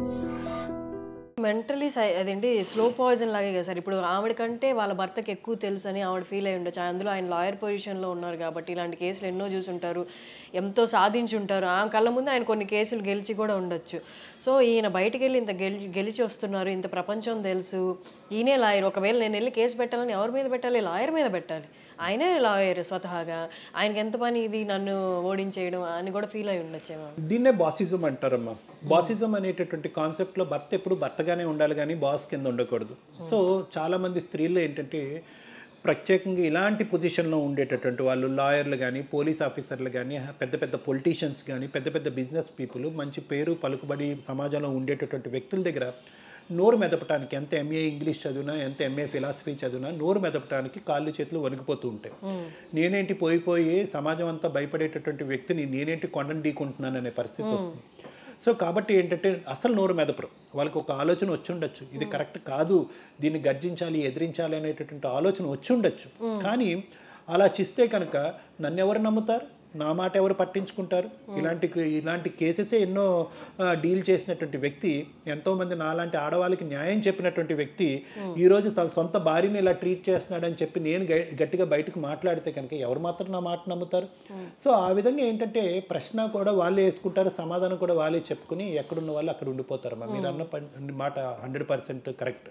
Mentally సై అదేంటి slow poison లాగే కదా సార్ ఇప్పుడు ఆవిడ కంటే వాళ్ళ భర్తకి ఎక్కువ తెలుసు అని ఆవిడ ఫీల్ అయి ఉండొచ్చు అందులో ఆయన లాయర్ పొజిషన్లో ఉన్నారు కాబట్టి ఇలాంటి కేసులు ఎన్నో చూసుంటారు ఎంతో సాధించుంటారు ఆ కళ్ళ ముందు ఆయన కొన్ని కేసులు గెలిచి కూడా ఉండొచ్చు సో ఈయన బయటికి వెళ్ళి ఇంత గెలిచి గెలిచి వస్తున్నారు ఇంత ప్రపంచం తెలుసు ఈయనే లాయర్ ఒకవేళ నేను వెళ్ళి కేసు పెట్టాలని ఎవరి మీద పెట్టాలి లాయర్ మీద పెట్టాలి ఆయనే లాయర్ స్వతహాగా ఆయనకి ఎంత పని ఇది నన్ను ఓడించేయడం అని కూడా ఫీల్ అయి ఉండొచ్చేమో దీన్నే బాసిజం అంటారమ్మా బాసిజం అనేటటువంటి కాన్సెప్ట్లో భర్త ఎప్పుడు భర్తగానే ఉండాలి కానీ బాస్ కింద ఉండకూడదు సో చాలామంది స్త్రీలు ఏంటంటే ప్రత్యేకంగా ఇలాంటి పొజిషన్లో ఉండేటటువంటి వాళ్ళు లాయర్లు కానీ పోలీస్ ఆఫీసర్లు కానీ పెద్ద పెద్ద పొలిటీషియన్స్ కానీ పెద్ద పెద్ద బిజినెస్ పీపుల్ మంచి పేరు పలుకుబడి సమాజంలో ఉండేటటువంటి వ్యక్తుల దగ్గర నోరు మెదపటానికి ఎంత ఎంఏ ఇంగ్లీష్ చదివినా ఎంత ఎంఏ ఫిలాసఫీ చదివినా నోరు మెదపటానికి కాళ్ళు చేతులు వణికిపోతూ ఉంటాయి నేనేంటి పోయి పోయి సమాజం అంతా భయపడేటటువంటి వ్యక్తిని నేనేంటి కొండను ఢీకుంటున్నాను అనే పరిస్థితి వస్తుంది సో కాబట్టి ఏంటంటే అసలు నోరు మెదపరు వాళ్ళకి ఒక ఆలోచన వచ్చి ఉండొచ్చు ఇది కరెక్ట్ కాదు దీన్ని గర్జించాలి ఎదిరించాలి అనేటటువంటి ఆలోచన వచ్చి ఉండొచ్చు కానీ అలా చిస్తే కనుక నన్ను ఎవరు నమ్ముతారు నా మాట ఎవరు పట్టించుకుంటారు ఇలాంటి ఇలాంటి కేసెసే ఎన్నో డీల్ చేసినటువంటి వ్యక్తి ఎంతోమంది నాలాంటి ఆడవాళ్ళకి న్యాయం చెప్పినటువంటి వ్యక్తి ఈరోజు తన సొంత భార్యని ఇలా ట్రీట్ చేస్తున్నాడని చెప్పి నేను గ- గట్టిగా బయటకు మాట్లాడితే కనుక ఎవరు మాత్రం నా మాట నమ్ముతారు సో ఆ విధంగా ఏంటంటే ప్రశ్న కూడా వాళ్ళే వేసుకుంటారు సమాధానం కూడా వాళ్ళే చెప్పుకుని ఎక్కడున్న వాళ్ళు అక్కడ ఉండిపోతారు మీరు అన్న పన్- మాట హండ్రెడ్ పర్సెంట్ కరెక్ట్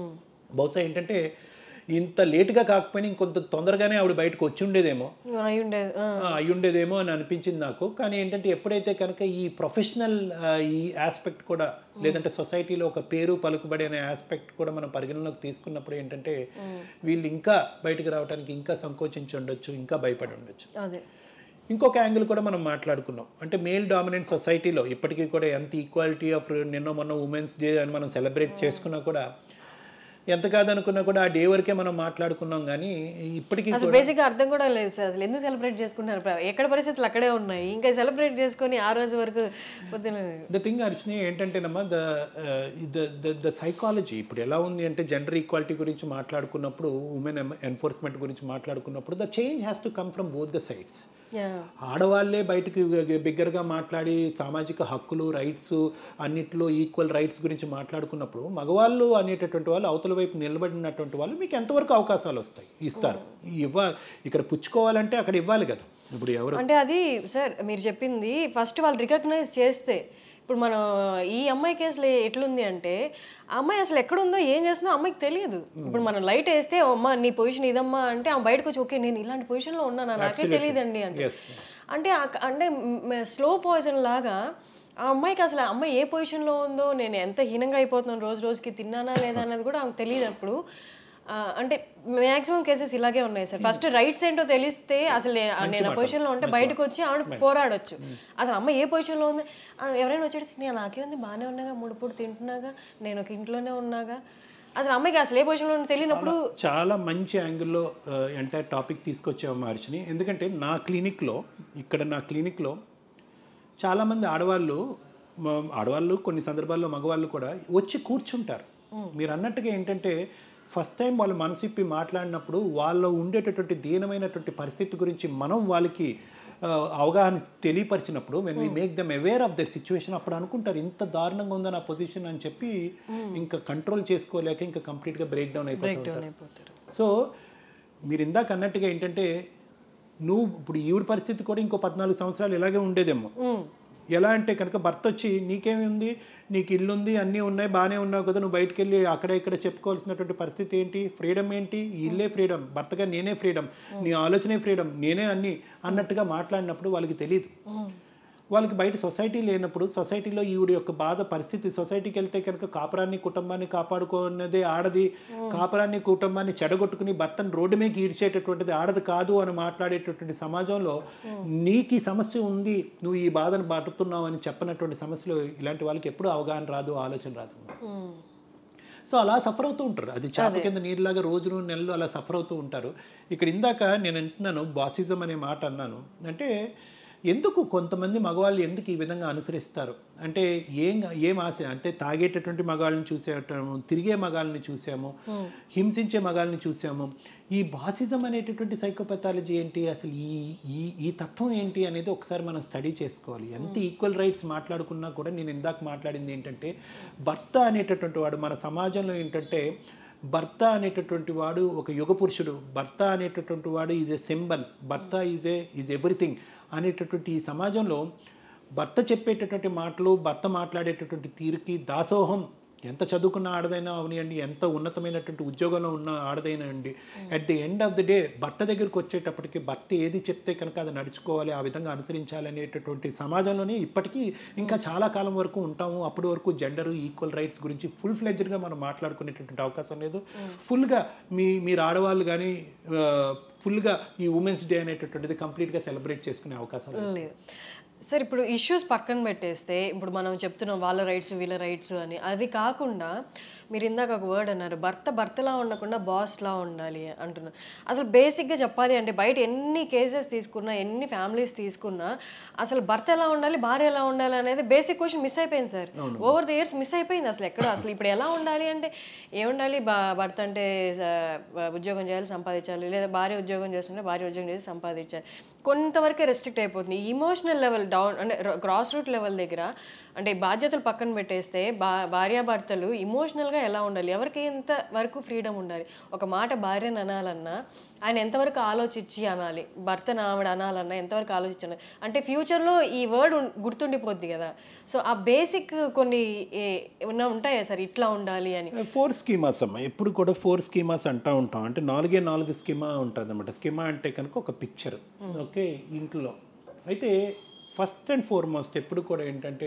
బహుశా ఏంటంటే ఇంత లేటుగా కాకపోయినా ఇంకొంత తొందరగానే ఆవిడ బయటకు వచ్చి ఉండేదేమో అయి ఉండేది ఆ. ఆ, అయి ఉండేదేమో అని అనిపించింది నాకు కానీ ఏంటంటే ఎప్పుడైతే కనుక ఈ ప్రొఫెషనల్ ఈ ఆస్పెక్ట్ కూడా లేదంటే సొసైటీలో ఒక పేరు పలుకుబడి అనే ఆస్పెక్ట్ కూడా మనం పరిగణలోకి తీసుకున్నప్పుడు ఏంటంటే వీళ్ళు ఇంకా బయటకు రావడానికి ఇంకా సంకోచించి ఉండొచ్చు ఇంకా భయపడి ఉండొచ్చు అదే ఇంకొక యాంగిల్ కూడా మనం మాట్లాడుకున్నాం అంటే మేల్ డామినెంట్ సొసైటీలో ఇప్పటికీ కూడా ఎంత ఈక్వాలిటీ ఆఫ్ నిన్న మొన్న ఉమెన్స్ డే అని మనం సెలబ్రేట్ చేసుకున్నా కూడా ఎంత కాదనుకున్నా కూడా ఆ డే వరకే మనం మాట్లాడుకున్నాం కానీ ఇప్పటికీ అసలు బేసిక్ అర్థం కూడా లేదు సార్ అసలు ఎందుకు సెలబ్రేట్ చేసుకుంటున్నారు ప్ర- ఎక్కడ పరిస్థితులు అక్కడే ఉన్నాయి ఇంకా సెలబ్రేట్ చేసుకొని ఆ రోజు వరకు పొద్దున ద థింగ్ అర్చని ఏంటంటేనమ్మా ద ద ద సైకాలజీ ఇప్పుడు ఎలా ఉంది అంటే జెండర్ ఈక్వాలిటీ గురించి మాట్లాడుకున్నప్పుడు ఉమెన్ ఎన్ఫోర్స్మెంట్ గురించి మాట్లాడుకున్నప్పుడు the change has to come from both the sides yeah ఆడవాళ్ళే బయటకు బిగ్గరగా మాట్లాడి సామాజిక హక్కులు రైట్స్ అన్నిట్లో ఈక్వల్ రైట్స్ గురించి మాట్లాడుకున్నప్పుడు మగవాళ్ళు అనేటటువంటి వాళ్ళు అవతల వైపు నిలబడినటువంటి వాళ్ళు మీకు ఎంతవరకు అవకాశాలు వస్తాయి ఇస్తారు ఇవ్వ ఇక్కడ పుచ్చుకోవాలంటే అక్కడ ఇవ్వాలి కదా ఇప్పుడు ఎవరు అంటే అది సార్ మీరు చెప్పింది ఫస్ట్ వాళ్ళు రికగ్నైజ్ చేస్తే ఇప్పుడు మనం ఈ అమ్మాయి కేసులో ఎట్లుంది అంటే ఆ అమ్మాయి అసలు ఎక్కడుందో ఏం చేస్తుందో అమ్మాయికి తెలియదు ఇప్పుడు మనం లైట్ వేస్తే "ఓ అమ్మా నీ పొజిషన్ ఇదమ్మా అంటే ఆమె బయటకు వచ్చి ఓకే నేను ఇలాంటి పొజిషన్లో ఉన్నానా నాకే తెలియదండి అంటే Yes. అంటే ఆ- అంటే స్లో పాయిజన్ లాగా ఆ అమ్మాయికి అసలు ఆ అమ్మాయి ఏ పొజిషన్లో ఉందో నేను ఎంత హీనంగా అయిపోతున్నాను రోజు రోజుకి తిన్నానా లేదా అన్నది కూడా ఆమెకు తెలియనప్పుడు ఆ, అంటే మ్యాక్సిమం కేసెస్ ఇలాగే ఉన్నాయి సార్ ఫస్ట్ రైట్స్ ఏంటో తెలిస్తే అసలు నే- నేను ఆ పొజిషన్లో ఉంటే బయటకు వచ్చి ఆవిడ పోరాడొచ్చు అసలు అమ్మ ఏ పొజిషన్లో ఉంది ఆ, ఎవరైనా వచ్చి అడిగితే, నేను నాకేముంది బాగానే ఉన్నాగా మూడు పూట తింటున్నాగా నేను ఒక ఇంట్లోనే ఉన్నాగా అసలు అమ్మాయికి అసలు ఏ పొజిషన్లో ఉందో తెలియనప్పుడు చాలా మంచి యాంగిల్లో ఎంటైర్ టాపిక్ తీసుకొచ్చాము మార్చిని ఎందుకంటే నా క్లినిక్లో ఇక్కడ నా క్లినిక్లో చాలామంది ఆడవాళ్ళు మ- ఆడవాళ్ళు కొన్ని సందర్భాల్లో మగవాళ్ళు కూడా వచ్చి కూర్చుంటారు మీరు అన్నట్టుగా ఏంటంటే ఫస్ట్ టైం వాళ్ళు మనసు ఇప్పి మాట్లాడినప్పుడు వాళ్ళు ఉండేటటువంటి దీనమైనటువంటి పరిస్థితి గురించి మనం వాళ్ళకి ఆ, అవగాహన తెలియపరిచినప్పుడు when we make them aware of their situation అప్పుడు అనుకుంటారు ఇంత దారుణంగా ఉందా నా పొజిషన్ అని చెప్పి ఇంకా కంట్రోల్ చేసుకోలేక ఇంకా కంప్లీట్గా బ్రేక్ డౌన్ అయిపోతుంది అయిపోతారు సో మీరు ఇందాక అన్నట్టుగా ఏంటంటే నువ్వు ఇప్పుడు ఈవిడ పరిస్థితి కూడా ఇంకో పద్నాలుగు సంవత్సరాలు ఇలాగే ఉండేదేమో ఉమ్. ఎలా అంటే కనుక భర్త వచ్చి నీకేమి ఉంది నీకు ఇల్లు ఉంది అన్నీ ఉన్నాయి బాగానే ఉన్నావు కదా నువ్వు బయటకు వెళ్ళి అక్కడ ఇక్కడ చెప్పుకోవాల్సినటువంటి పరిస్థితి ఏంటి ఫ్రీడమ్ ఏంటి ఈ ఇల్లే ఫ్రీడమ్ భర్తగా నేనే ఫ్రీడమ్ నీ ఆలోచనే ఫ్రీడమ్ నేనే అన్ని అన్నట్టుగా మాట్లాడినప్పుడు వాళ్ళకి తెలియదు వాళ్ళకి బయట సొసైటీ లేనప్పుడు సొసైటీలో ఈవిడ యొక్క బాధ పరిస్థితి సొసైటీకి వెళ్తే కనుక కాపురాన్ని కుటుంబాన్ని కాపాడుకున్నదే ఆడది కాపురాన్ని కుటుంబాన్ని చెడగొట్టుకుని భర్తను రోడ్డు మీద ఈడ్చేటటువంటిది ఆడది కాదు అని మాట్లాడేటటువంటి సమాజంలో నీకు ఈ సమస్య ఉంది నువ్వు ఈ బాధను పడుతున్నావు అని చెప్పనటువంటి సమస్యలు ఇలాంటి వాళ్ళకి ఎప్పుడూ అవగాహన రాదు ఆలోచన రాదు ఉమ్. సో అలా సఫర్ అవుతూ ఉంటారు అది చేప కింద నీరులాగా రోజులు నెలలు అలా సఫర్ అవుతూ ఉంటారు ఇక్కడ ఇందాక నేను అంటున్నాను బాసిజం అనే మాట అన్నాను అంటే ఎందుకు కొంతమంది మగవాళ్ళు ఎందుకు ఈ విధంగా అనుసరిస్తారు అంటే ఏం ఏం ఆశ అంటే తాగేటటువంటి మగవాళ్ళని చూసేటము తిరిగే మగాళ్ళని చూసాము హింసించే మగాళ్ళని చూసాము ఈ బాసిజం అనేటటువంటి సైకోపెథాలజీ ఏంటి అసలు ఈ ఈ ఈ తత్వం ఏంటి అనేది ఒకసారి మనం స్టడీ చేసుకోవాలి ఎంత ఈక్వల్ రైట్స్ మాట్లాడుకున్నా కూడా నేను ఇందాక మాట్లాడింది ఏంటంటే భర్త అనేటటువంటి వాడు మన సమాజంలో ఏంటంటే భర్త అనేటటువంటి వాడు ఒక యుగ పురుషుడు భర్త అనేటటువంటి వాడు ఈజ్ ఏ సింబల్ భర్త ఈజ్ ఏ ఈజ్ ఎవ్రీథింగ్ అనేటటువంటి ఈ సమాజంలో భర్త చెప్పేటటువంటి మాటలు భర్త మాట్లాడేటటువంటి తీరుకి దాసోహం ఎంత చదువుకున్న ఆడదైనా అవనియండి ఎంత ఉన్నతమైనటువంటి ఉద్యోగంలో ఉన్న ఆడదైనా అండి at the end of the day భర్త దగ్గరికి వచ్చేటప్పటికి భర్త ఏది చెప్తే కనుక అది నడుచుకోవాలి ఆ విధంగా అనుసరించాలి అనేటటువంటి సమాజంలోనే ఇప్పటికీ ఇంకా చాలా కాలం వరకు ఉంటాము అప్పటి వరకు జెండర్ ఈక్వల్ రైట్స్ గురించి ఫుల్ ఫ్లెడ్జ్డ్గా మనం మాట్లాడుకునేటటువంటి అవకాశం లేదు ఫుల్గా మీ మీరు ఆడవాళ్ళు కానీ ఫుల్గా ఈ ఉమెన్స్ డే అనేటటువంటిది కంప్లీట్గా సెలబ్రేట్ చేసుకునే అవకాశం లేదు లేదు సార్ ఇప్పుడు ఇష్యూస్ పక్కన పెట్టేస్తే ఇప్పుడు మనం చెప్తున్నాం వాళ్ళ రైట్స్ వీళ్ళ రైట్స్ అని అది కాకుండా మీరు ఇందాక ఒక వర్డ్ అన్నారు భర్త భర్తలా ఉండకుండా బాస్లా ఉండాలి అంటున్నారు అసలు బేసిక్గా చెప్పాలి అంటే బయట ఎన్ని కేసెస్ తీసుకున్నా ఎన్ని ఫ్యామిలీస్ తీసుకున్నా అసలు భర్త ఎలా ఉండాలి భార్య ఎలా ఉండాలి అనేది బేసిక్ క్వశ్చన్ మిస్ అయిపోయింది sir over the years miss అయిపోయింది అసలు ఎక్కడ అసలు ఇప్పుడు ఎలా ఉండాలి అంటే ఏముండాలి బా- భర్త అంటే ఆ, ఉద్యోగం చేయాలి సంపాదించాలి లేదా భార్య ఉద్యోగం చేస్తుంటే భార్య ఉద్యోగం చేసి సంపాదించాలి కొంతవరకే రెస్ట్రిక్ట్ అయిపోతుంది ఇమోషనల్ లెవెల్ డౌన్ అంటే గ్రాస్ రూట్ లెవెల్ దగ్గర అంటే బాధ్యతలు పక్కన పెట్టేస్తే బా భార్యాభర్తలు ఇమోషనల్గా ఎలా ఉండాలి ఎవరికి ఎంత వరకు ఫ్రీడమ్ ఉండాలి ఒక మాట భార్యను అనాలన్నా ఆయన ఎంతవరకు ఆలోచించి అనాలి భర్తను ఆవిడ అనాలన్నా ఎంతవరకు ఆలోచించి అనాలి అంటే ఫ్యూచర్లో ఈ వర్డ్ గుర్తుండిపోద్ది కదా సో ఆ బేసిక్ కొన్ని ఏ- ఏమన్నా ఉంటాయా సార్ ఇట్లా ఉండాలి అని ఫోర్ స్కీమాస్ అమ్మ ఎప్పుడు కూడా ఫోర్ స్కీమాస్ అంటూ ఉంటాం అంటే నాలుగే నాలుగు స్కీమా ఉంటుంది అనమాట స్కీమా అంటే కనుక ఒక పిక్చర్ ఓకే ఇంట్లో అయితే ఫస్ట్ అండ్ ఫార్మోస్ట్ ఎప్పుడు కూడా ఏంటంటే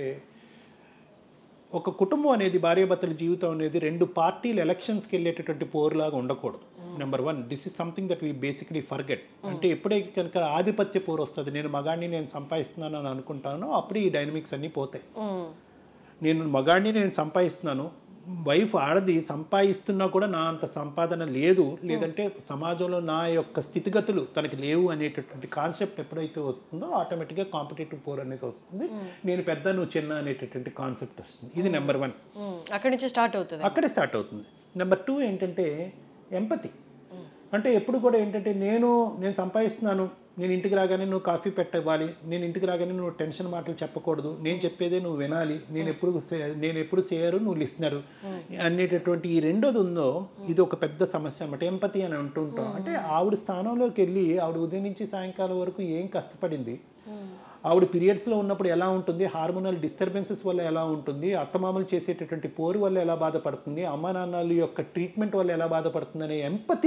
ఒక కుటుంబం అనేది భార్యాభర్తల జీవితం అనేది రెండు పార్టీలు ఎలక్షన్స్కి వెళ్ళేటటువంటి పోరులాగా ఉండకూడదు number one this is something that we basically forget అంటే ఎప్పుడైతే కనుక ఆధిపత్య పోరు వస్తుంది నేను మగాడిని నేను సంపాదిస్తున్నాను అని అనుకుంటానో అప్పుడు ఈ డైనమిక్స్ అన్నీ పోతాయి ఉమ్, నేను మగాడిని నేను సంపాదిస్తున్నాను వైఫ్ ఆడది సంపాదిస్తున్నా కూడా నా అంత సంపాదన లేదు లేదంటే సమాజంలో నా యొక్క స్థితిగతులు తనకి లేవు అనేటటువంటి కాన్సెప్ట్ ఎప్పుడైతే వస్తుందో ఆటోమేటిక్గా కాంపిటేటివ్ పోర్ అనేది వస్తుంది నేను పెద్ద నువ్వు చిన్న అనేటటువంటి కాన్సెప్ట్ వస్తుంది ఇది నెంబర్ వన్ ఉమ్, అక్కడి నుంచి స్టార్ట్ అవుతుంది అక్కడే స్టార్ట్ అవుతుంది నెంబర్ టూ ఏంటంటే ఎంపతి అంటే ఎప్పుడు కూడా ఏంటంటే నేను నేను సంపాదిస్తున్నాను నేను ఇంటికి రాగానే నువ్వు కాఫీ పెట్టవాలి నేను ఇంటికి రాగానే నువ్వు టెన్షన్ మాటలు చెప్పకూడదు నేను చెప్పేదే నువ్వు వినాలి నేను ఎప్పుడు సే- నేను ఎప్పుడు చేయరు నువ్వు లిస్నరు అనేటటువంటి ఈ రెండోది ఉందో ఇది ఒక పెద్ద సమస్య అన్నమాట ఎంపతి అని అంటుంటాం అంటే ఆవిడ స్థానంలోకి వెళ్ళి ఆవిడ ఉదయం నుంచి సాయంకాలం వరకు ఏం కష్టపడింది ఆవిడ పీరియడ్స్లో ఉన్నప్పుడు ఎలా ఉంటుంది హార్మోనల్ డిస్టర్బెన్సెస్ వల్ల ఎలా ఉంటుంది అత్తమామలు చేసేటటువంటి పోరు వల్ల ఎలా బాధపడుతుంది అమ్మా నాన్నల యొక్క ట్రీట్మెంట్ వల్ల ఎలా బాధపడుతుంది అనే ఎంపతి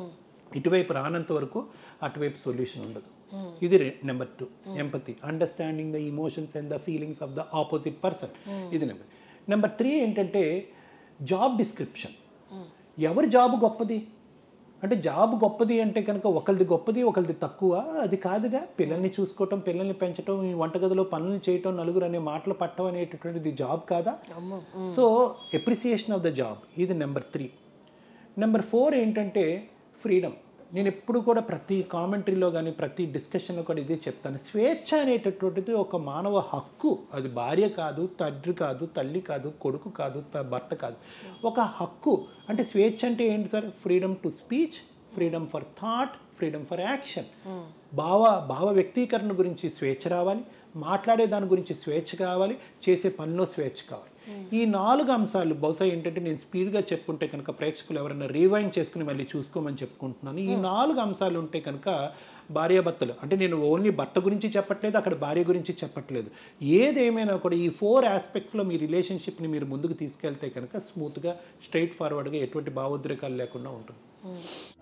ఇటువైపు రానంత వరకు అటువైపు సొల్యూషన్ ఉండదు ఇది number two empathy understanding the emotions and the feelings of the opposite person ఇది నెంబర్ నెంబర్ త్రీ ఏంటంటే జాబ్ డిస్క్రిప్షన్ ఎవరి జాబ్ గొప్పది అంటే జాబ్ గొప్పది అంటే కనుక ఒకరిది గొప్పది ఒకరిది తక్కువ అది కాదుగా పిల్లల్ని చూసుకోవటం పిల్లల్ని పెంచడం ఈ వంటగదిలో పనులు చేయటం నలుగురు అనే మాటలు పట్టడం అనేటటువంటిది జాబ్ కాదా అమ్మో so appreciation of the job ఇది నెంబర్ త్రీ నెంబర్ ఫోర్ ఏంటంటే ఫ్రీడమ్ నేను ఎప్పుడు కూడా ప్రతి కామెంటరీలో కానీ ప్రతి డిస్కషన్లో కూడా ఇదే చెప్తాను స్వేచ్ఛ అనేటటువంటిది ఒక మానవ హక్కు అది భార్య కాదు తండ్రి కాదు తల్లి కాదు కొడుకు కాదు త- భర్త కాదు ఒక హక్కు అంటే స్వేచ్ఛ అంటే ఏంటి sir freedom to speech freedom for thought freedom for action భావ భావ వ్యక్తీకరణ గురించి స్వేచ్ఛ రావాలి మాట్లాడే దాని గురించి స్వేచ్ఛ కావాలి చేసే పనిలో స్వేచ్ఛ కావాలి ఈ నాలుగు అంశాలు బహుశా ఏంటంటే నేను స్పీడ్గా చెప్పుకుంటే కనుక ప్రేక్షకులు ఎవరైనా రీవైండ్ చేసుకుని మళ్ళీ చూసుకోమని చెప్పుకుంటున్నాను ఈ నాలుగు అంశాలు ఉంటే కనుక భార్యాభర్తలు అంటే నేను ఓన్లీ భర్త గురించి చెప్పట్లేదు అక్కడ భార్య గురించి చెప్పట్లేదు ఏదేమైనా కూడా ఈ ఫోర్ ఆస్పెక్ట్స్లో మీ రిలేషన్షిప్ని మీరు ముందుకు తీసుకెళ్తే కనుక స్మూత్గా స్ట్రైట్ ఫార్వర్డ్గా ఎటువంటి భావోద్రేకాలు లేకుండా ఉంటుంది